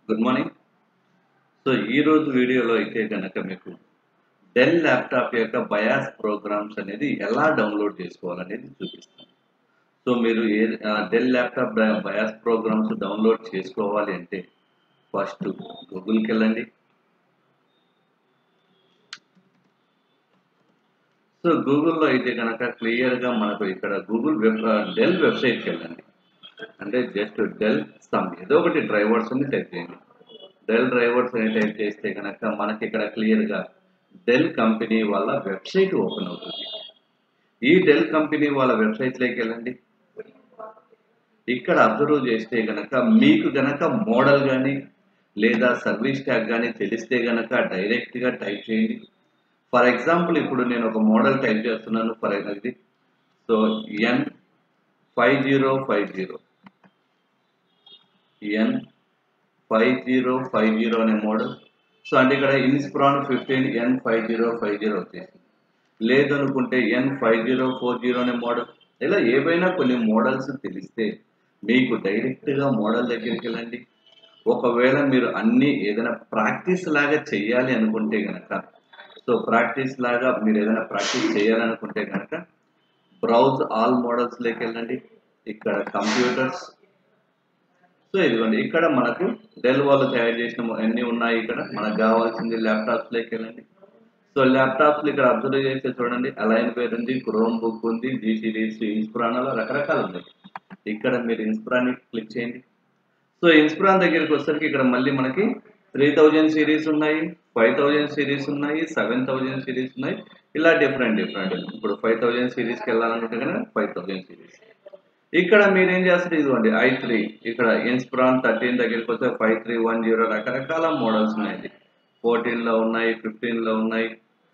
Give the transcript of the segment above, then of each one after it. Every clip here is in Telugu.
గుడ్ మార్నింగ్ సో ఈ రోజు వీడియోలో అయితే కనుక మీకు డెల్ ల్యాప్టాప్ యొక్క బయాస్ ప్రోగ్రామ్స్ అనేది ఎలా డౌన్లోడ్ చేసుకోవాలనేది చూపిస్తాను సో మీరు ఏ Dell laptop BIOS programs download చేసుకోవాలి అంటే ఫస్ట్ గూగుల్కి వెళ్ళండి సో గూగుల్లో అయితే కనుక క్లియర్గా మనకు ఇక్కడ గూగుల్ వెబ్ డెల్ వెబ్సైట్కి వెళ్ళండి అంటే జస్ట్ డెల్ సమ్ ఏదో ఒకటి డ్రైవర్స్ అని టైప్ చేయండి డెల్ డ్రైవర్స్ అని టైప్ చేస్తే కనుక మనకి ఇక్కడ క్లియర్గా డెల్ కంపెనీ వాళ్ళ వెబ్సైట్ ఓపెన్ అవుతుంది ఈ డెల్ కంపెనీ వాళ్ళ వెబ్సైట్లోకి వెళ్ళండి ఇక్కడ అబ్జర్వ్ చేస్తే గనక మీకు గనక మోడల్ కానీ లేదా సర్వీస్ ట్యాగ్ కానీ తెలిస్తే గనక డైరెక్ట్గా టైప్ చేయండి ఫర్ ఎగ్జాంపుల్ ఇప్పుడు నేను ఒక మోడల్ టైప్ చేస్తున్నాను ఫర్ ఇది so N five zero five zero N five zero five zero అనే మోడల్ సో అంటే ఇక్కడ Inspiron fifteen N five zero five zero వచ్చేసింది లేదనుకుంటే N five zero four zero అనే మోడల్ ఇలా ఏవైనా కొన్ని మోడల్స్ తెలిస్తే మీకు డైరెక్ట్గా మోడల్ దగ్గరికి వెళ్ళండి ఒకవేళ మీరు అన్ని ఏదైనా ప్రాక్టీస్ లాగా చెయ్యాలి అనుకుంటే కనుక సో ప్రాక్టీస్ లాగా మీరు ఏదైనా ప్రాక్టీస్ చేయాలనుకుంటే కనుక బ్రౌజ్ ఆల్ మోడల్స్లోకి వెళ్ళండి ఇక్కడ కంప్యూటర్స్ సో ఇదిగోండి ఇక్కడ మనకు డెల్ వాళ్ళు తయారు చేసిన అన్ని ఉన్నాయి ఇక్కడ మనకు కావాల్సింది ల్యాప్టాప్స్లోకి వెళ్ళండి సో ల్యాప్టాప్స్ ఇక్కడ అబ్జర్వ్ చేస్తే చూడండి అలైన్ పేరు ఉంది క్రోమ్ బుక్ ఉంది జీ సిరీస్ ఇన్స్ప్రాన్ అలా రకరకాలు ఉన్నాయి ఇక్కడ మీరు ఇన్స్ప్రాన్ క్లిక్ చేయండి సో ఇన్స్ప్రాన్ దగ్గరికి వచ్చేసరికి ఇక్కడ మళ్ళీ మనకి త్రీ థౌజండ్ సిరీస్ ఉన్నాయి ఫైవ్ థౌజండ్ సిరీస్ ఉన్నాయి సెవెన్ థౌజండ్ సిరీస్ ఉన్నాయి ఇలా డిఫరెంట్ డిఫరెంట్ ఇప్పుడు ఫైవ్ థౌజండ్ సిరీస్కి వెళ్ళాలనుకుంటే కనుక ఫైవ్ థౌజండ్ సిరీస్ ఇక్కడ మీరు ఏం చేస్తారు ఇదిగోండి ఐ త్రీ ఇక్కడ ఇన్స్ప్రాన్ థర్టీన్ దగ్గరికి వస్తే ఫైవ్ త్రీ వన్ జీరో రకరకాల మోడల్స్ ఉన్నాయి ఫోర్టీన్లో ఉన్నాయి ఫిఫ్టీన్లో ఉన్నాయి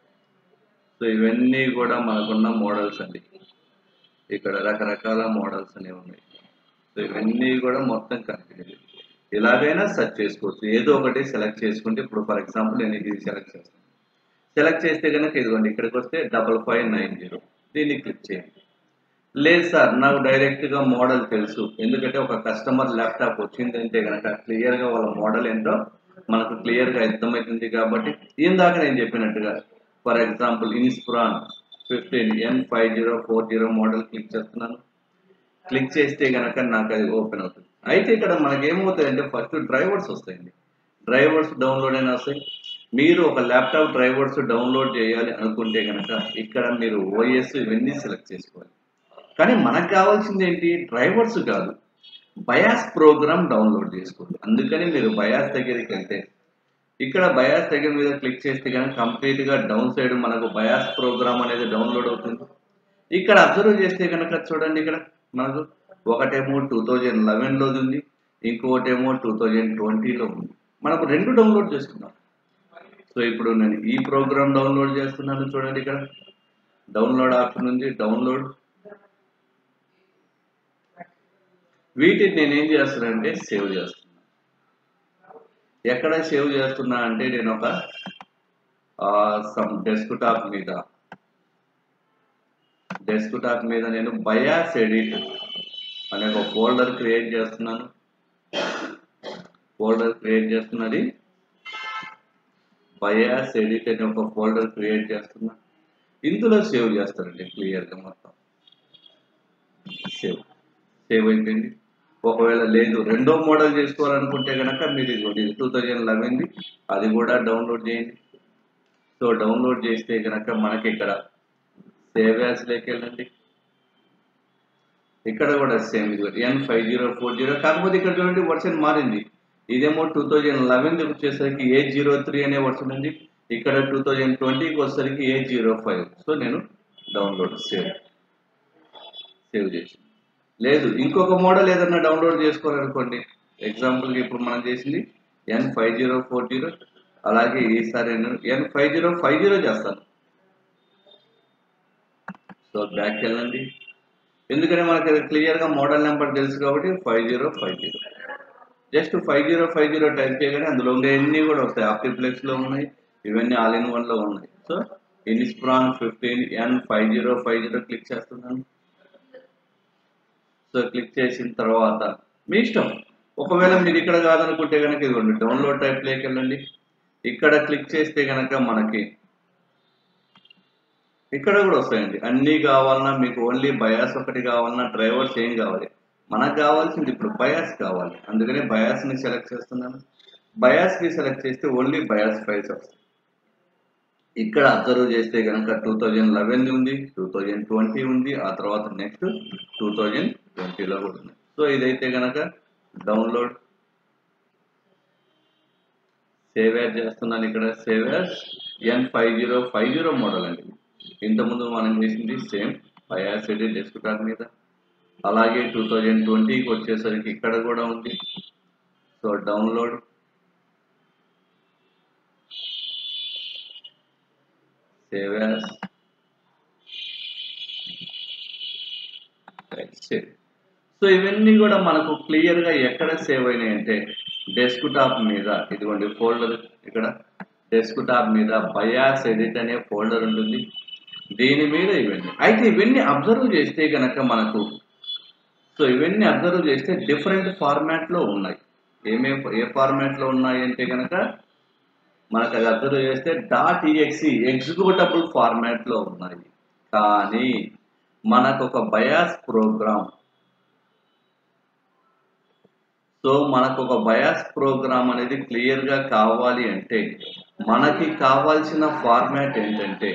సో ఇవన్నీ కూడా మనకున్న మోడల్స్ అండి ఇక్కడ రకరకాల మోడల్స్ అనేవి ఉన్నాయి సో ఇవన్నీ కూడా మొత్తం కంపెనీలు ఇలాగైనా సెర్చ్ చేసుకోవచ్చు ఏదో ఒకటి సెలెక్ట్ చేసుకుంటే ఇప్పుడు ఫర్ ఎగ్జాంపుల్ నేను ఇది సెలెక్ట్ చేస్తాను సెలెక్ట్ చేస్తే కనుక ఇదిగోండి ఇక్కడికి వస్తే డబల్ ఫైవ్ నైన్ జీరో దీన్ని క్లిక్ చేయండి లేదు సార్ నాకు డైరెక్ట్గా మోడల్ తెలుసు ఎందుకంటే ఒక కస్టమర్ ల్యాప్టాప్ వచ్చిందంటే కనుక క్లియర్గా వాళ్ళ మోడల్ ఏంటో మనకు క్లియర్గా అర్థమవుతుంది కాబట్టి ఇందాక నేను చెప్పినట్టుగా for example Inspiron fifteen N five zero four zero model click చేస్తున్నాను క్లిక్ చేస్తే కనుక నాకు అది ఓపెన్ అవుతుంది అయితే ఇక్కడ మనకి ఏమవుతాయంటే ఫస్ట్ డ్రైవర్స్ వస్తాయండి డ్రైవర్స్ డౌన్లోడ్ అయినా వస్తాయి మీరు ఒక ల్యాప్టాప్ డ్రైవర్స్ డౌన్లోడ్ చేయాలి అనుకుంటే కనుక ఇక్కడ మీరు ఓఎస్ ఇవన్నీ సెలెక్ట్ చేసుకోవాలి కానీ మనకు కావాల్సింది ఏంటి డ్రైవర్స్ కాదు బయాస్ ప్రోగ్రామ్ డౌన్లోడ్ చేసుకోవాలి అందుకని మీరు బయాస్ దగ్గరికి వెళ్తే ఇక్కడ బయాస్ దగ్గర మీద క్లిక్ చేస్తే కనుక కంప్లీట్గా డౌన్ సైడ్ మనకు బయాస్ ప్రోగ్రామ్ అనేది డౌన్లోడ్ అవుతుంది ఇక్కడ అబ్జర్వ్ చేస్తే కనుక చూడండి ఇక్కడ మనకు ఒకటేమో టూ థౌజండ్ లెవెన్లోది ఉంది ఇంకొకటేమో టూ థౌజండ్ ట్వంటీలో ఉంది మనకు రెండు డౌన్లోడ్ చేసుకున్నాం సో ఇప్పుడు నేను ఈ ప్రోగ్రామ్ డౌన్లోడ్ చేస్తున్నాను చూడండి ఇక్కడ డౌన్లోడ్ ఆప్షన్ ఉంది డౌన్లోడ్ వీటిని నేను ఏం చేస్తున్నానంటే సేవ్ చేస్తున్నా ఎక్కడ సేవ్ చేస్తున్నా అంటే నేను ఒక సమ్ డెస్క్ టాప్ మీద డెస్క్ టాప్ మీద నేను బయాస్ ఎడిట్ అనే ఒక ఫోల్డర్ క్రియేట్ చేస్తున్నాను ఫోల్డర్ క్రియేట్ చేస్తున్నది బయాస్ ఎడిట్ అనే ఒక ఫోల్డర్ క్రియేట్ చేస్తున్నా ఇందులో సేవ్ చేస్తారండి క్లియర్గా మొత్తం సేవ్ సేవ్ అయిపోయింది ఒకవేళ లేదు రెండో మోడల్ చేసుకోవాలనుకుంటే కనుక మీరు ఇది టూ థౌజండ్ లెవెన్ది అది కూడా డౌన్లోడ్ చేయండి సో డౌన్లోడ్ చేస్తే కనుక మనకి ఇక్కడ సేవ్ యాస్లోకి వెళ్ళండి ఇక్కడ కూడా సేమ్ ఇది N five zero four zero కాకపోతే ఇక్కడ చూడండి వర్షన్ మారింది ఇదేమో టూ థౌజండ్ లెవెన్ వచ్చేసరికి ఎయిట్ జీరో త్రీ అనే వర్షన్ ఉంది ఇక్కడ టూ థౌజండ్ ట్వంటీకి వచ్చేసరికి ఎయిట్ జీరో ఫైవ్ సో నేను డౌన్లోడ్ సేవ్ సేవ్ చేసి లేదు ఇంకొక మోడల్ ఏదన్నా డౌన్లోడ్ చేసుకోవాలనుకోండి ఎగ్జాంపుల్కి ఇప్పుడు మనం చేసింది N five zero four zero అలాగే ఈసారి నేను N five zero five zero చేస్తాను సో బ్యాక్ వెళ్ళండి ఎందుకంటే మనకి క్లియర్గా మోడల్ నెంబర్ తెలుసు కాబట్టి five zero five zero just five zero five zero type చేయగానే అందులో ఉండే అన్ని కూడా వస్తాయి ఆప్టిప్లెక్స్లో ఉన్నాయి ఇవన్నీ ఆల్ ఇన్ వన్లో ఉన్నాయి so Inspiron fifteen N five zero five zero click చేస్తున్నాను సో క్లిక్ చేసిన తర్వాత మీ ఇష్టం ఒకవేళ మీరు ఇక్కడ కాదనుకుంటే కనుక ఇదిగోండి డౌన్లోడ్ టైప్లోకి వెళ్ళండి ఇక్కడ క్లిక్ చేస్తే కనుక మనకి ఇక్కడ కూడా వస్తాయండి అన్నీ కావాలన్నా మీకు ఓన్లీ బయాస్ ఒకటి కావాలన్నా డ్రైవర్స్ ఏం కావాలి మనకు కావాల్సింది ఇప్పుడు బయాస్ కావాలి అందుకనే బయాస్ ని సెలెక్ట్ చేస్తున్నాను బయాస్ ని సెలెక్ట్ చేస్తే ఓన్లీ బయాస్ ఫైల్స్ వస్తాయి ఇక్కడ అబ్జర్వ్ చేస్తే కనుక టూ థౌజండ్ లెవెన్ ఉంది టూ థౌజండ్ ట్వంటీ ఉంది ఆ తర్వాత నెక్స్ట్ టూ థౌజండ్ ట్వంటీలో కూడా ఉంది సో ఇదైతే కనుక డౌన్లోడ్ సేవ్ యాజ్ చేస్తున్నాను ఇక్కడ save as N five zero five zero model అండి ఇంతకుముందు మనం చేసింది సేమ్ బయాసిటీ డెస్క్టాప్ మీద అలాగే టూ థౌజండ్ ట్వంటీకి వచ్చేసరికి ఇక్కడ కూడా ఉంది so download save as save so ఇవన్నీ కూడా మనకు క్లియర్గా ఎక్కడ సేవ్ అయినాయి అంటే డెస్క్ టాప్ మీద ఇదిగోండి ఫోల్డర్ ఇక్కడ డెస్క్ టాప్ మీద బయాస్ ఎడిట్ అనే ఫోల్డర్ ఉంటుంది దీని మీద ఇవన్నీ అయితే ఇవన్నీ అబ్జర్వ్ చేస్తే కనుక మనకు సో ఇవన్నీ అబ్జర్వ్ చేస్తే డిఫరెంట్ ఫార్మాట్లో ఉన్నాయి ఏమేం ఏ ఫార్మాట్లో ఉన్నాయి అంటే కనుక మనకు అది అబ్జర్వ్ చేస్తే డాట్ ఈఎక్సి ఎగ్జిక్యూటబుల్ ఫార్మాట్లో ఉన్నాయి కానీ మనకు ఒక బయాస్ ప్రోగ్రామ్ సో మనకు ఒక బయాస్ ప్రోగ్రామ్ అనేది క్లియర్గా కావాలి అంటే మనకి కావాల్సిన ఫార్మాట్ ఏంటంటే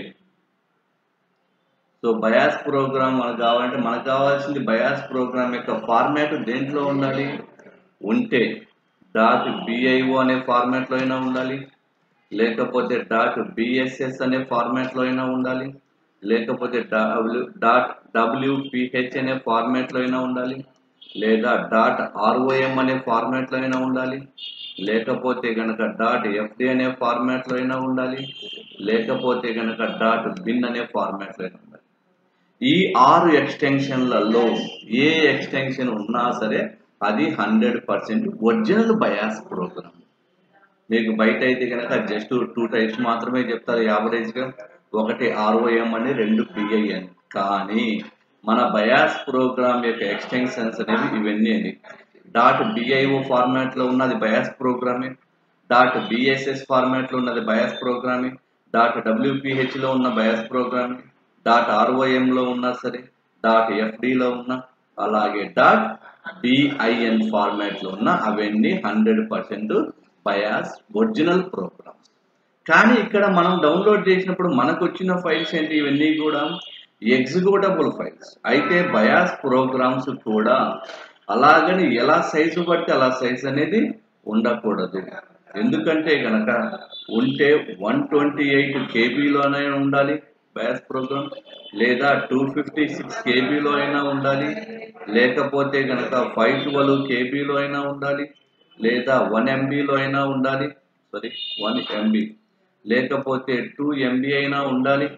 సో బయాస్ ప్రోగ్రామ్ మనకు కావాలంటే మనకు కావాల్సింది బయాస్ ప్రోగ్రామ్ యొక్క ఫార్మాట్ దేంట్లో ఉండాలి ఉంటే డాట్ బిఐఓ అనే ఫార్మాట్లో అయినా ఉండాలి లేకపోతే డాట్ బిఎస్ఎస్ అనే ఫార్మాట్లో అయినా ఉండాలి లేకపోతే డబ్ల్యూ డాట్ డబ్ల్యూపిహెచ్ అనే ఫార్మాట్లో అయినా ఉండాలి లేదా డాట్ ఆర్ఓఎం అనే ఫార్మాట్లో అయినా ఉండాలి లేకపోతే కనుక డాట్ ఎఫ్డి అనే ఫార్మాట్లో అయినా ఉండాలి లేకపోతే కనుక డాట్ బిన్ అనే ఫార్మాట్లో అయినా ఉండాలి ఈ ఆరు ఎక్స్టెన్షన్లలో ఏ ఎక్స్టెన్షన్ ఉన్నా సరే అది hundred percent original BIOS program మీకు బయట అయితే కనుక జస్ట్ టూ టైప్స్ మాత్రమే చెప్తారు యావరేజ్గా ఒకటి ఆర్ఓఎం అని రెండు పిఐ అని కానీ మన బయాస్ ప్రోగ్రామ్ యొక్క ఎక్స్టెన్షన్స్ అనేవి ఇవన్నీ అండి డాట్ బిఐఓ ఫార్మాట్లో ఉన్నది బయాస్ ప్రోగ్రామే డాట్ బిఎస్ఎస్ ఫార్మాట్లో ఉన్నది బయాస్ ప్రోగ్రామే డాట్ డబ్ల్యూపిహెచ్లో ఉన్న బయాస్ ప్రోగ్రామే డాట్ ఆర్ఓఎంలో ఉన్నా సరే డాట్ ఎఫ్డిలో ఉన్న అలాగే డాట్ బిఐఎన్ ఫార్మాట్లో ఉన్న అవన్నీ hundred percent BIOS original programs కానీ ఇక్కడ మనం డౌన్లోడ్ చేసినప్పుడు మనకు వచ్చిన ఫైల్స్ ఏంటి ఇవన్నీ కూడా ఎగ్జిక్యూటబుల్ ఫైల్స్ అయితే బయాస్ ప్రోగ్రామ్స్ కూడా అలాగని ఎలా సైజు బట్టి అలా సైజ్ అనేది ఉండకూడదు ఎందుకంటే కనుక ఉంటే వన్ ట్వంటీ ఎయిట్ కేబీలోనే ఉండాలి బయాస్ ప్రోగ్రామ్ లేదా టూ ఫిఫ్టీ సిక్స్ కేబీలో అయినా ఉండాలి లేకపోతే కనుక ఫైవ్ ట్వెల్వ్ కేబీలో అయినా ఉండాలి లేదా వన్ ఎంబీలో అయినా ఉండాలి సారీ వన్ ఎంబీ లేకపోతే టూ ఎంబీ అయినా ఉండాలి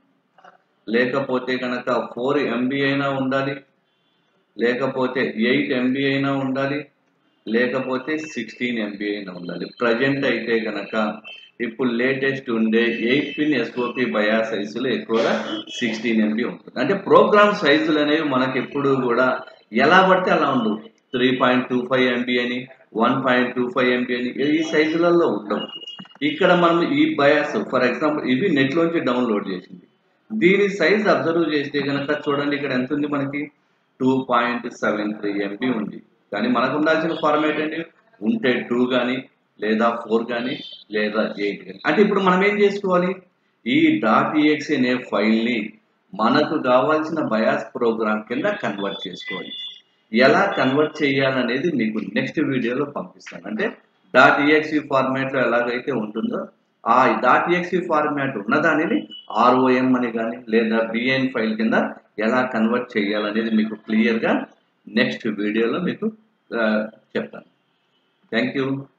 లేకపోతే కనుక ఫోర్ ఎంబీ అయినా ఉండాలి లేకపోతే ఎయిట్ ఎంబీ అయినా ఉండాలి లేకపోతే సిక్స్టీన్ ఎంబీ అయినా ఉండాలి ప్రజెంట్ అయితే కనుక ఇప్పుడు లేటెస్ట్ ఉండే ఎయిట్ పిన్ ఎస్ఓపి బయా సైజులో ఎక్కువగా సిక్స్టీన్ ఎంబీ ఉంటుంది అంటే ప్రోగ్రామ్ సైజులు అనేవి మనకి ఎప్పుడు కూడా ఎలా పడితే అలా ఉండవు three point two five MB అని one point two five MB అని ఈ సైజులలో ఉండవు ఇక్కడ మనం ఈ బయాస్ ఫర్ ఎగ్జాంపుల్ ఇవి నెట్లోంచి డౌన్లోడ్ చేసింది దీని సైజ్ అబ్జర్వ్ చేస్తే కనుక చూడండి ఇక్కడ ఎంత ఉంది మనకి two point seven three MB ఉంది కానీ మనకు ఉండాల్సిన ఫార్మేట్ ఏంటి ఉంటే టూ కానీ లేదా ఫోర్ కానీ లేదా ఎయిట్ కానీ అంటే ఇప్పుడు మనం ఏం చేసుకోవాలి ఈ డాట్ ఈఎక్స్ అనే ఫైల్ని మనకు కావాల్సిన బయాస్ ప్రోగ్రామ్ కింద కన్వర్ట్ చేసుకోవాలి ఎలా కన్వర్ట్ చేయాలనేది మీకు నెక్స్ట్ వీడియోలో పంపిస్తాను అంటే డాట్ ఈఎక్సి ఫార్మాట్లో ఎలాగైతే ఉంటుందో ఆ డాట్ ఈఎక్సి ఫార్మాట్ ఉన్నదానిని ఆర్ఓఎం అని కానీ లేదా బిఎన్ ఫైల్ కింద ఎలా కన్వర్ట్ చేయాలనేది మీకు క్లియర్గా నెక్స్ట్ వీడియోలో మీకు చెప్తాను థ్యాంక్ యూ